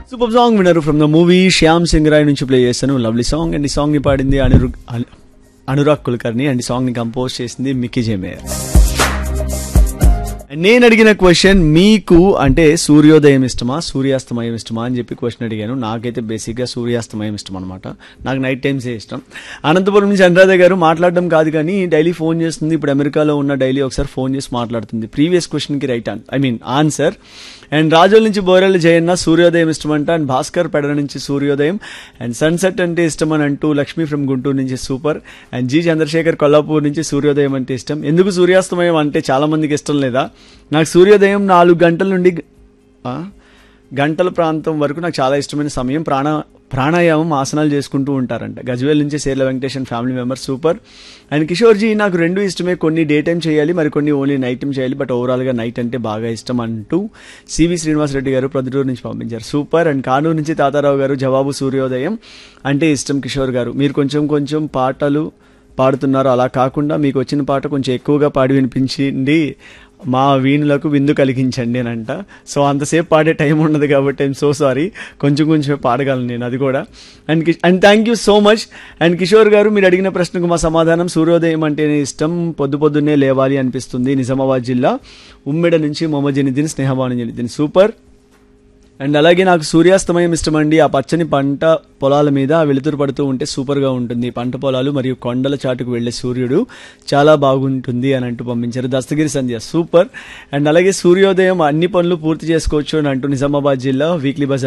super song విన్నారు from the movie Shyam Singh Roy నుంచి play చేశాను లవ్లీ సాంగ్ అండ్ ఈ సాంగ్ ని పాడింది అనురు అను- అనురాగ్ కుల్కర్ని అండ్ ఈ సాంగ్ ని కంపోజ్ చేసింది మిక్కీ జేమేయర్ నేను అడిగిన క్వశ్చన్ మీకు అంటే సూర్యోదయం ఇష్టమా సూర్యాస్తమయం ఇష్టమా అని చెప్పి క్వశ్చన్ అడిగాను నాకైతే బేసిక్గా సూర్యాస్తమయం ఇష్టం అనమాట నాకు నైట్ టైమ్సే ఇష్టం అనంతపురం నుంచి అనురాధ గారు మాట్లాడడం కాదు కానీ డైలీ ఫోన్ చేస్తుంది ఇప్పుడు అమెరికాలో ఉన్న డైలీ ఒకసారి ఫోన్ చేసి మాట్లాడుతుంది ప్రీవియస్ క్వశ్చన్కి right I mean answer and Razole నుంచి బోరెల్ జయన్న సూర్యోదయం ఇష్టం అంట అండ్ భాస్కర్ పెడర నుంచి సూర్యోదయం అండ్ సన్సెట్ అంటే ఇష్టం అని అంటూ లక్ష్మి ఫ్రమ్ గుంటూరు నుంచి super and G Chandrasekhar Kollapur నుంచి సూర్యోదయం అంటే ఇష్టం ఎందుకు సూర్యాస్తమయం అంటే చాలా మందికి ఇష్టం లేదా నాకు సూర్యోదయం నాలుగు గంటల నుండి ఆ, గంటల ప్రాంతం వరకు నాకు చాలా ఇష్టమైన సమయం ప్రాణ ప్రాణాయామం ఆసనాలు చేసుకుంటూ ఉంటారంట గజ్వేల్ నుంచి Serla Venkateshan family member super and Kishor ji నాకు రెండు ఇష్టమే కొన్ని డే టైం చేయాలి మరి కొన్ని ఓన్లీ నైట్ టైం చేయాలి బట్ ఓవరాల్గా నైట్ అంటే బాగా ఇష్టం అంటూ సివి శ్రీనివాసరెడ్డి గారు ప్రొద్దుటూరు నుంచి పంపించారు సూపర్ అండ్ కానూరు నుంచి తాతారావు గారు జవాబు సూర్యోదయం అంటే ఇష్టం కిషోర్ గారు మీరు కొంచెం కొంచెం పాటలు పాడుతున్నారు అలా కాకుండా మీకు వచ్చిన పాట కొంచెం ఎక్కువగా పాడి వినిపించింది మా వీణులకు విందు కలిగించండి అని అంట సో అంతసేపు పాడే టైం ఉండదు కాబట్టి ఐఎమ్ సో సారీ కొంచెం కొంచెం పాడగలను నేను అది కూడా అండ్ కి- and thank you so much and Kishore గారు మీరు అడిగిన ప్రశ్నకు మా సమాధానం సూర్యోదయం అంటేనే ఇష్టం పొద్దు పొద్దున్నే లేవాలి అనిపిస్తుంది నిజామాబాద్ జిల్లా ఉమ్మెడ నుంచి మొహమ్మద్ జనిదిన్ స్నేహబాను జనిదిన్ సూపర్ అండ్ అలాగే నాకు సూర్యాస్తమయం ఇష్టమండి ఆ పచ్చని పంట పొలాల మీద వెలుతురు పడుతూ ఉంటే సూపర్గా ఉంటుంది పంట పొలాలు మరియు కొండల చాటుకు వెళ్లే సూర్యుడు చాలా బాగుంటుంది అని అంటూ పంపించారు దస్తగిరి సంధ్య సూపర్ అండ్ అలాగే సూర్యోదయం అన్ని పనులు పూర్తి చేసుకోవచ్చు అని అంటూ నిజామాబాద్ జిల్లా వీక్లీ బజార్